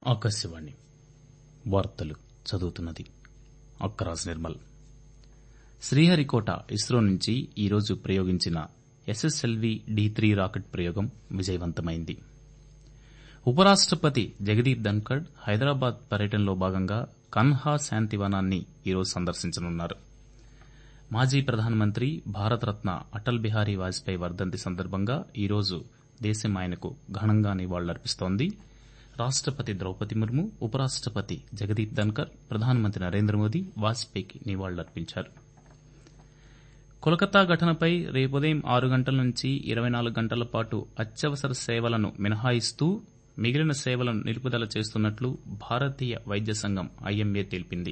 ఆకాశవాణి వార్తలు చదువుతున్నది అక్కరాజ్ నిర్మల్ శ్రీహరికోట ఇస్రో నుంచి ఈరోజు ప్రయోగించిన ఎస్ఎస్ఎల్వీ డి త్రీ రాకెట్ ప్రయోగం విజయవంతమైంది ఉపరాష్టపతి జగదీప్ ధన్కడ్ హైదరాబాద్ పర్యటనలో భాగంగా కన్హా శాంతివనాన్ని ఈరోజు సందర్శించనున్నారు మాజీ ప్రధానమంత్రి భారతరత్న అటల్ బిహారీ వాజ్పేయి వర్దంతి సందర్భంగా ఈరోజు దేశం ఆయనకు ఘనంగా నివాళులర్పిస్తోంది రాష్టపతి ద్రౌపది ముర్ము ఉపరాష్టపతి జగదీప్ ధన్కర్ ప్రధానమంత్రి నరేంద్ర మోదీ వాజ్పేయికి నివాళులర్పించారు కోల్కతా ఘటనపై రేపుదయం ఆరు గంటల నుంచి ఇరవై నాలుగు గంటల పాటు అత్యవసర సేవలను మినహాయిస్తూ మిగిలిన సేవలను నిలుపుదల చేస్తున్నట్లు భారతీయ వైద్య సంఘం ఐఎంఏ తెలిపింది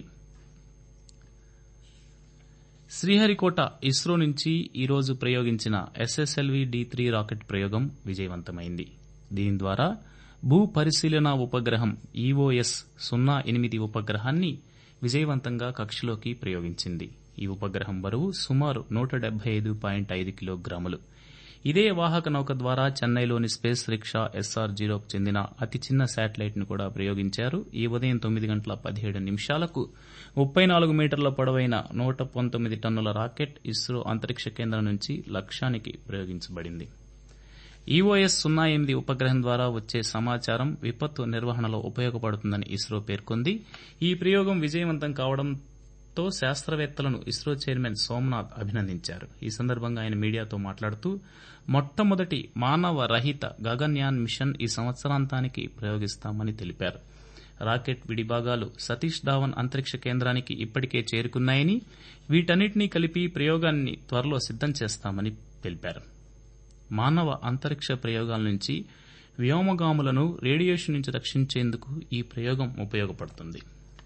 శ్రీహరికోట ఇస్రో నుంచి ఈరోజు ప్రయోగించిన ఎస్ఎస్ఎల్వీ డి త్రీ రాకెట్ ప్రయోగం విజయవంతమైంది దీని ద్వారా భూ పరిశీలన ఉపగ్రహం ఈఓఎస్ సున్నా ఎనిమిది ఉపగ్రహాన్ని విజయవంతంగా కక్షలోకి ప్రయోగించింది ఈ ఉపగ్రహం బరువు సుమారు నూట డెబ్బై ఐదు పాయింట్ ఐదు కిలోగ్రాములు ఇదే వాహక నౌక ద్వారా చెన్నైలోని స్పేస్ రిక్షా ఎస్ఆర్ జీరోకు చెందిన అతి చిన్న శాటిలైట్ ను కూడా ప్రయోగించారు ఈ ఉదయం తొమ్మిది గంటల పదిహేడు నిమిషాలకు ముప్పై నాలుగు మీటర్ల పొడవైన నూట పంతొమ్మిది టన్నుల రాకెట్ ఇస్రో అంతరిక్ష కేంద్రం నుంచి లక్ష్యానికి ప్రయోగించబడింది ఈఓఎస్ సున్నా ఎనిమిది ఉపగ్రహం ద్వారా వచ్చే సమాచారం విపత్తు నిర్వహణలో ఉపయోగపడుతుందని ఇస్రో పేర్కొంది ఈ ప్రయోగం విజయవంతం కావడంతో శాస్త్రవేత్తలను ఇస్రో చైర్మన్ సోమనాథ్ అభినందించారు ఈ సందర్భంగా ఆయన మీడియాతో మాట్లాడుతూ మొట్టమొదటి మానవ రహిత గగన్యాన్ మిషన్ ఈ సంవత్సరాంతానికి ప్రయోగిస్తామని తెలిపారు రాకెట్ విడిభాగాలు సతీష్ ధావన్ అంతరిక్ష కేంద్రానికి ఇప్పటికే చేరుకున్నాయని వీటన్నిటినీ కలిపి ప్రయోగాన్ని త్వరలో సిద్దం చేస్తామని తెలిపారు మానవ అంతరిక్ష ప్రయోగాల నుంచి వ్యోమగాములను రేడియేషన్ నుంచి రక్షించేందుకు ఈ ప్రయోగం ఉపయోగపడుతుంది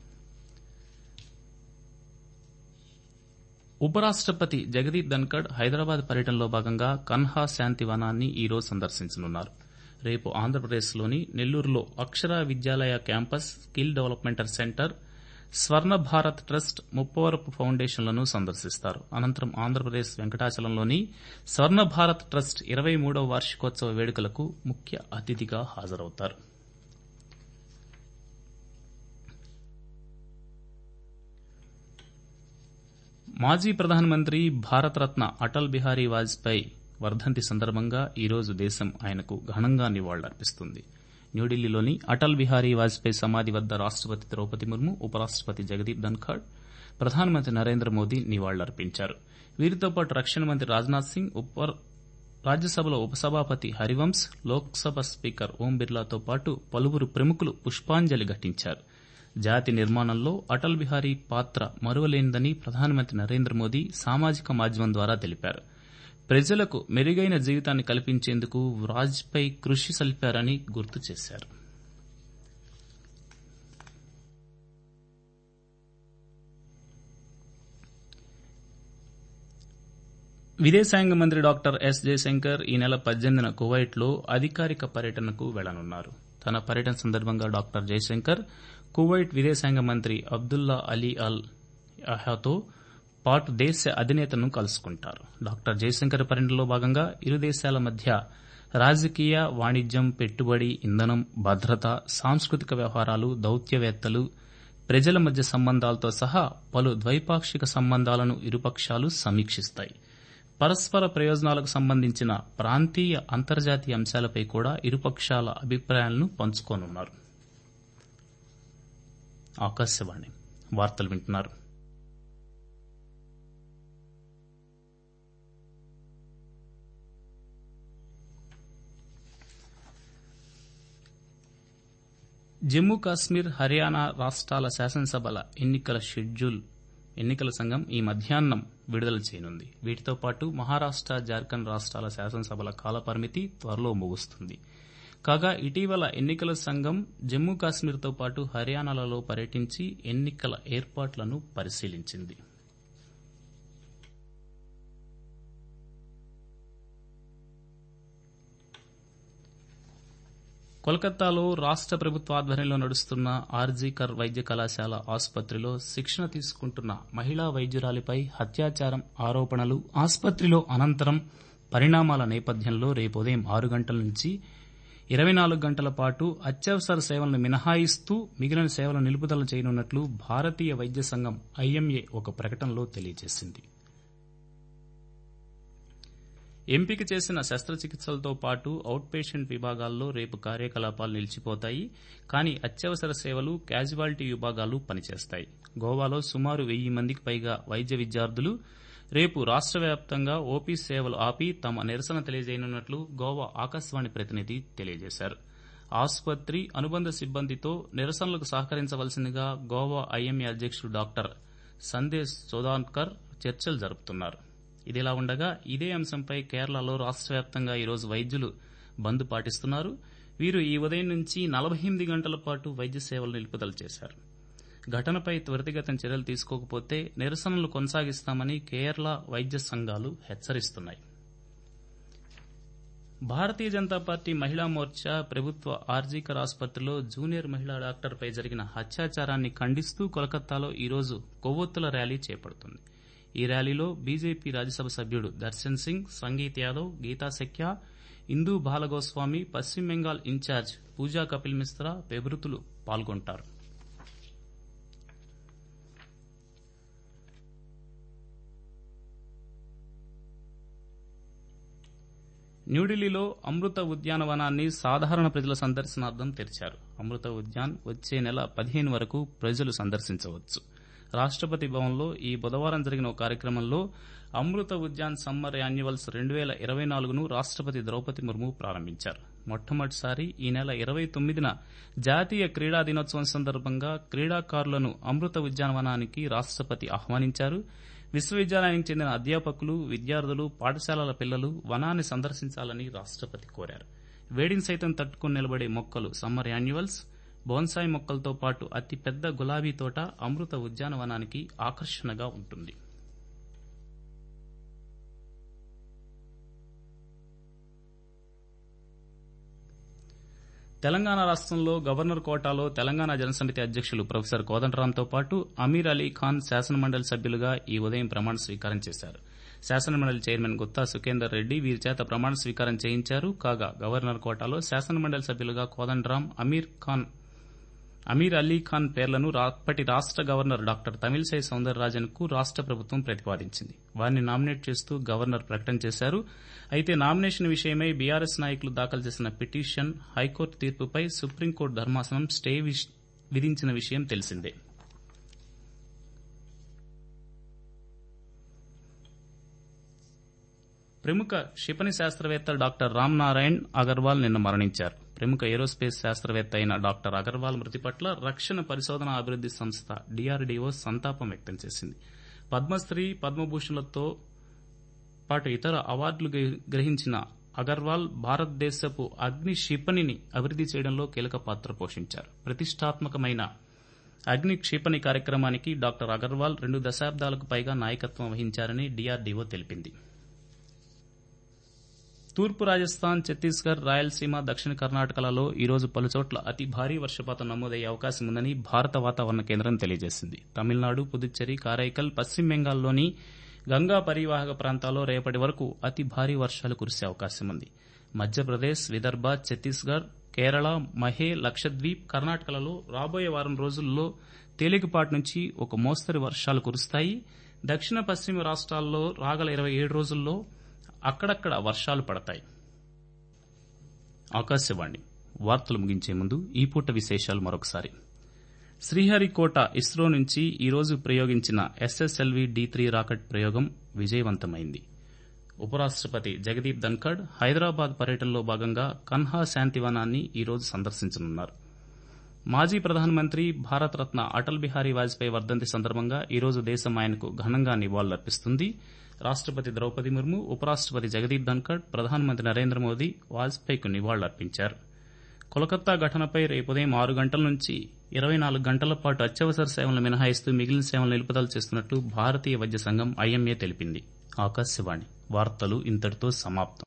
ఉపరాష్టపతి జగదీప్ ధన్కడ్ హైదరాబాద్ పర్యటనలో భాగంగా కన్హా శాంతివనాన్ని ఈరోజు సందర్శించనున్నారు రేపు ఆంధ్రప్రదేశ్లోని నెల్లూరులో Akshara Vidyalaya campus skill development centre Swarna Bharat trust Muppavarapu ఫౌండేషన్లను సందర్శిస్తారు అనంతరం ఆంధ్రప్రదేశ్ వెంకటాచలంలోని స్వర్ణ భారత్ ట్రస్ట్ ఇరవై మూడవ వార్షికోత్సవ వేడుకలకు ముఖ్య అతిథిగా హాజరవుతారు మాజీ ప్రధానమంత్రి భారతరత్న అటల్ బిహారీ వాజ్పేయి వర్దంతి సందర్భంగా ఈరోజు దేశం ఆయనకు ఘనంగా నివాళులర్పిస్తుంది న్యూఢిల్లీలోని అటల్ బిహారీ వాజ్పేయి సమాధి వద్ద రాష్టపతి ద్రౌపది ముర్ము ఉపరాష్టపతి జగదీప్ ధన్ఖడ్ ప్రధానమంత్రి నరేంద్ర మోదీ నివాళులర్పించారు వీరితో పాటు రక్షణ మంత్రి రాజ్నాథ్ సింగ్ రాజ్యసభలో ఉపసభాపతి హరివంశ్ లోక్సభ స్పీకర్ ఓం బిర్లాతో పాటు పలువురు ప్రముఖులు పుష్పాంజలి ఘటించారు జాతి నిర్మాణంలో అటల్ బిహారీ పాత్ర మరువలేనిదని ప్రధానమంత్రి నరేంద్ర మోదీ సామాజిక మాధ్యమం ద్వారా తెలిపారు ప్రజలకు మెరుగైన జీవితాన్ని కల్పించేందుకు వాజ్పేయి కృషి సల్పారని గుర్తు చేశారు విదేశాంగ మంత్రి డాక్టర్ ఎస్ జయశంకర్ ఈ నెల పద్దెనిమిదిన కువైట్లో అధికారిక పర్యటనకు వెళ్లనున్నారు తన పర్యటన సందర్భంగా డాక్టర్ జయశంకర్ కువైట్ విదేశాంగ మంత్రి అబ్దుల్లా అలీ అల్ అహాతో పాటు దేశ అధినేతను కలుసుకుంటారు డాక్టర్ జయశంకర్ పర్యటనలో భాగంగా ఇరు దేశాల మధ్య రాజకీయ వాణిజ్యం పెట్టుబడి ఇంధనం భద్రత సాంస్కృతిక వ్యవహారాలు దౌత్యవేత్తలు ప్రజల మధ్య సంబంధాలతో సహా పలు ద్వైపాక్షిక సంబంధాలను ఇరుపక్షాలు సమీక్షిస్తాయి పరస్పర ప్రయోజనాలకు సంబంధించిన ప్రాంతీయ అంతర్జాతీయ అంశాలపై కూడా ఇరుపక్షాల అభిప్రాయాలను పంచుకోనున్నారు ఆకాశవాణి వార్తలు వింటున్నారు జమ్మూ కాశ్మీర్ హర్యానా రాష్ట్రాల శాసనసభల ఎన్నికల షెడ్యూల్ ఎన్నికల సంఘం ఈ మధ్యాహ్నం విడుదల చేయనుంది వీటితో పాటు మహారాష్ట జార్ఖండ్ రాష్ట్రాల శాసనసభల కాలపరిమితి త్వరలో ముగుస్తుంది కాగా ఇటీవల ఎన్నికల సంఘం జమ్మూ కాశ్మీర్తో పాటు హర్యానాలలో పర్యటించి ఎన్నికల ఏర్పాట్లను పరిశీలించింది కోల్కతాలో రాష్ట ప్రభుత్వ ఆధ్వర్యంలో నడుస్తున్న ఆర్జీకర్ వైద్య కళాశాల ఆసుపత్రిలో శిక్షణ తీసుకుంటున్న మహిళా వైద్యురాలిపై హత్యాచారం ఆరోపణలు ఆసుపత్రిలో అనంతరం పరిణామాల నేపథ్యంలో రేపు ఉదయం ఆరు గంటల నుంచి ఇరవై నాలుగు గంటల పాటు అత్యవసర సేవలను మినహాయిస్తూ మిగిలిన సేవలను నిలుపుదల చేయనున్నట్లు భారతీయ వైద్య సంఘం ఐఎంఏ ఒక ప్రకటనలో తెలియజేసింది ఎంపిక చేసిన శస్త్రచికిత్సలతో పాటు అవుట్ పేషెంట్ విభాగాల్లో రేపు కార్యకలాపాలు నిలిచిపోతాయి కానీ అత్యవసర సేవలు క్యాజువాలిటీ విభాగాలు పనిచేస్తాయి గోవాలో సుమారు వెయ్యి మందికి పైగా వైద్య విద్యార్థులు రేపు రాష్ట్ర వ్యాప్తంగా ఓపీ సేవలు ఆపి తమ నిరసన తెలియజేయనున్నట్లు గోవా ఆకాశవాణి ప్రతినిధి తెలియజేశారు ఆసుపత్రి అనుబంధ సిబ్బందితో నిరసనలకు సహకరించవలసిందిగా గోవా ఐఎంఏ అధ్యక్షుడు డాక్టర్ సందేశ్ సోదాన్కర్ చర్చలు జరుపుతున్నారు ఇదిలా ఉండగా ఇదే అంశంపై కేరళలో రాష్ట్ర వ్యాప్తంగా ఈరోజు వైద్యులు బంద్ పాటిస్తున్నారు వీరు ఈ ఉదయం నుంచి నలభై ఎనిమిది గంటల పాటు వైద్య సేవలు నిలుపుదల చేశారు ఘటనపై త్వరితగతిన చర్యలు తీసుకోకపోతే నిరసనలు కొనసాగిస్తామని కేరళ వైద్య సంఘాలు హెచ్చరిస్తున్నాయి భారతీయ జనతా పార్టీ మహిళా మోర్చా ప్రభుత్వ ఆర్జీకర్ ఆసుపత్రిలో జూనియర్ మహిళా డాక్టర్పై జరిగిన హత్యాచారాన్ని ఖండిస్తూ కోలకత్తాలో ఈరోజు కొవ్వొత్తుల ర్యాలీ చేపడుతుంది ఈ ర్యాలీలో బీజేపీ రాజ్యసభ సభ్యుడు దర్శన్ సింగ్ సంగీత్ యాదవ్ గీతా సెక్యా ఇందూ బాలగోస్వామి పశ్చిమ బెంగాల్ ఇన్ఛార్జ్ పూజా కపిల్ మిశ్రా పెబృతులు పాల్గొంటారు న్యూఢిల్లీలో అమృత ఉద్యానవనాన్ని సాధారణ ప్రజల సందర్శనార్థం తెరిచారు అమృత ఉద్యాన్ వచ్చే నెల పదిహేను వరకు ప్రజలు సందర్శించవచ్చు రాష్టపతి భవన్లో ఈ బుధవారం జరిగిన ఒక కార్యక్రమంలో అమృత ఉద్యాన్ సమ్మర్ యాన్యువల్స్ రెండు వేల ఇరవై నాలుగును రాష్టపతి ద్రౌపది ముర్ము ప్రారంభించారు మొట్టమొదటిసారి ఈ నెల ఇరవై తొమ్మిదిన జాతీయ క్రీడా దినోత్సవం సందర్భంగా క్రీడాకారులను అమృత ఉద్యానవనానికి రాష్టపతి ఆహ్వానించారు విశ్వవిద్యాలయానికి చెందిన అధ్యాపకులు విద్యార్థులు పాఠశాలల పిల్లలు వనాన్ని సందర్శించాలని రాష్టపతి కోరారు వేడిని సైతం తట్టుకుని నిలబడే మొక్కలు సమ్మర్ యాన్యువల్స్ బోన్సాయి మొక్కలతో పాటు అతిపెద్ద గులాబీ తోట అమృత ఉద్యానవనానికి ఆకర్షణగా ఉంటుంది తెలంగాణ రాష్టంలో గవర్నర్ కోటాలో తెలంగాణ జనసమితి అధ్యక్షులు ప్రొఫెసర్ కోదండరాంతో పాటు అమీర్ అలీ ఖాన్ శాసనమండలి సభ్యులుగా ఈ ఉదయం ప్రమాణ స్వీకారం చేశారు శాసనమండలి చైర్మన్ గుత్తా సుఖేందర్ రెడ్డి వీరి చేత ప్రమాణ స్వీకారం చేయించారు కాగా గవర్నర్ కోటాలో శాసనమండలి సభ్యులుగా కోదండరాం అమీర్ ఖాన్ అమీర్ అలీ ఖాన్ పేర్లను అప్పటి రాష్ట గవర్నర్ డాక్టర్ తమిళసై సౌందరరాజన్ కు రాష్ట ప్రభుత్వం ప్రతిపాదించింది వారిని నామినేట్ చేస్తూ గవర్నర్ ప్రకటన చేశారు అయితే నామినేషన్ విషయమై బీఆర్ఎస్ నాయకులు దాఖలు చేసిన పిటిషన్ హైకోర్టు తీర్పుపై సుప్రీంకోర్టు ధర్మాసనం స్టే విధించిన విషయం తెలిసిందే ప్రముఖ క్షిపణి శాస్త్రవేత్త డాక్టర్ రామ్ నారాయణ్ అగర్వాల్ నిన్న మరణించారు ప్రముఖ ఏరోస్పేస్ శాస్త్రవేత్త అయిన డాక్టర్ అగర్వాల్ మృతి పట్ల రక్షణ పరిశోధన అభివృద్ది సంస్థ డీఆర్డీఓ సంతాపం వ్యక్తం చేసింది పద్మశ్రీ పద్మభూషణ్లతో పాటు ఇతర అవార్డులు గ్రహించిన అగర్వాల్ భారతదేశపు అగ్ని క్షిపణిని అభివృద్ది చేయడంలో కీలక పాత్ర పోషించారు ప్రతిష్టాత్మకమైన అగ్ని క్షిపణి కార్యక్రమానికి డాక్టర్ అగర్వాల్ రెండు దశాబ్దాలకు పైగా నాయకత్వం వహించారని డీఆర్డీఓ తెలిపింది తూర్పు రాజస్థాన్ ఛత్తీస్గఢ్ రాయలసీమ దక్షిణ కర్ణాటకలలో ఈరోజు పలుచోట్ల అతి భారీ వర్షపాతం నమోదయ్యే అవకాశం ఉందని భారత వాతావరణ కేంద్రం తెలియజేసింది తమిళనాడు పుదుచ్చేరి కారైకల్ పశ్చిమ బెంగాల్లోని గంగా పరివాహక ప్రాంతాల్లో రేపటి వరకు అతి భారీ వర్షాలు కురిసే అవకాశం ఉంది మధ్యప్రదేశ్ విదర్భ ఛత్తీస్గఢ్ కేరళ మహే లక్షద్వీప్ కర్ణాటకలలో రాబోయే వారం రోజుల్లో తేలికపాటి నుంచి ఒక మోస్తరు వర్షాలు కురుస్తాయి దక్షిణ పశ్చిమ రాష్ట్రాల్లో రాగల ఇరవై ఏడు రోజుల్లో అక్కడక్కడ వర్షాలు పడతాయి ఆకాశవాణి వార్తలు ముగించే ముందు ఈ పూట విశేషాలు మరొకసారి శ్రీహరికోట ఇస్రో నుంచి ఈరోజు ప్రయోగించిన ఎస్ఎస్ఎల్వి డి త్రీ రాకెట్ ప్రయోగం విజయవంతమైంది ఉపరాష్టపతి జగదీప్ ధన్కడ్ హైదరాబాద్ పర్యటనలో భాగంగా కన్హా శాంతివనాన్ని ఈరోజు సందర్శించనున్నారు మాజీ ప్రధానమంత్రి భారతరత్న అటల్ బిహారీ వాజ్పేయి వర్దంతి సందర్భంగా ఈరోజు దేశం ఆయనకు ఘనంగా నివాళులర్పిస్తుంది రాష్టపతి ద్రౌపది ముర్ము ఉపరాష్టపతి జగదీప్ ధన్కడ్ ప్రధానమంత్రి నరేంద్ర మోదీ వాజ్పేయికు నివాళులర్పించారు కోలకత్తా ఘటనపై రేపు ఉదయం ఆరు గంటల నుంచి ఇరవై నాలుగు గంటల పాటు అత్యవసర సేవలను మినహాయిస్తూ మిగిలిన సేవలను నిలుపుదల చేస్తున్నట్లు భారతీయ వైద్య సంఘం ఐఎంఏ తెలిపింది ఆకాశవాణి వార్తలు ఇంతటితో సమాప్తం